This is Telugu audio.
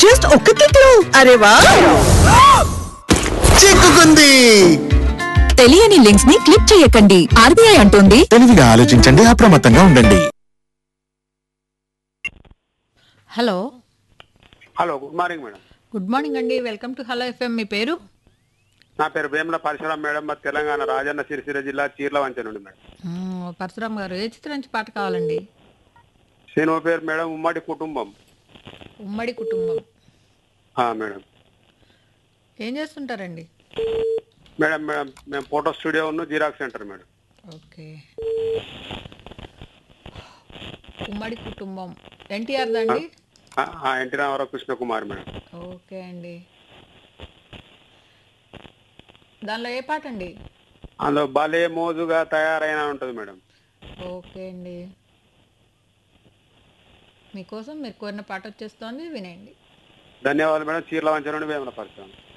జస్ట్ ఒక్క క్లిక్ లో అరే వా చిక్కుకుంది తెలియని లింక్స్ ని క్లిక్ చేయకండి ఆర్బీఐ అంటోంది తెలివిగా ఆలోచించండి అప్రమత్తంగా ఉండండి hello hello good morning madam good morning అండి వెల్కమ్ టు హలో ఎఫ్ఎం మీ పేరు నా పేరు వేముల పరశురాం మేడం మా తెలంగాణ రాజన్న సిరిసిల్ల జిల్లా చీర్ల వంచ నుండి మేడం మ్మ్, పరశురామ్ గారు ఏ చిత్రం నుంచి పాట కావాలండి సినిమా పేరు మేడం ఉమ్మడి కుటుంబం ఉమ్మడి కుటుంబం ఆ, మేడం ఏం చేస్తుంటారండి మేడం మేడం మేము ఫోటో స్టూడియో ఉన్న జిరాక్స్ సెంటర్ మేడం ఓకే ఉమ్మడి కుటుంబం ఎన్టీఆర్ దండి ఆ, ఆ, ఎన్టీ రామారావు కృష్ణ కుమార్ మేడం ఓకే అండి దానిలో ఏ పాట అండి అందులో భలే మోజుగా తయారైన ఉంటుంది మేడం ఓకే అండి మీకోసం మీరు కోరిన పాట వచ్చేస్తోంది వినండి ధన్యవాదాలు మేడం చీర్ల వంచ నుండి వేముల పరశురాం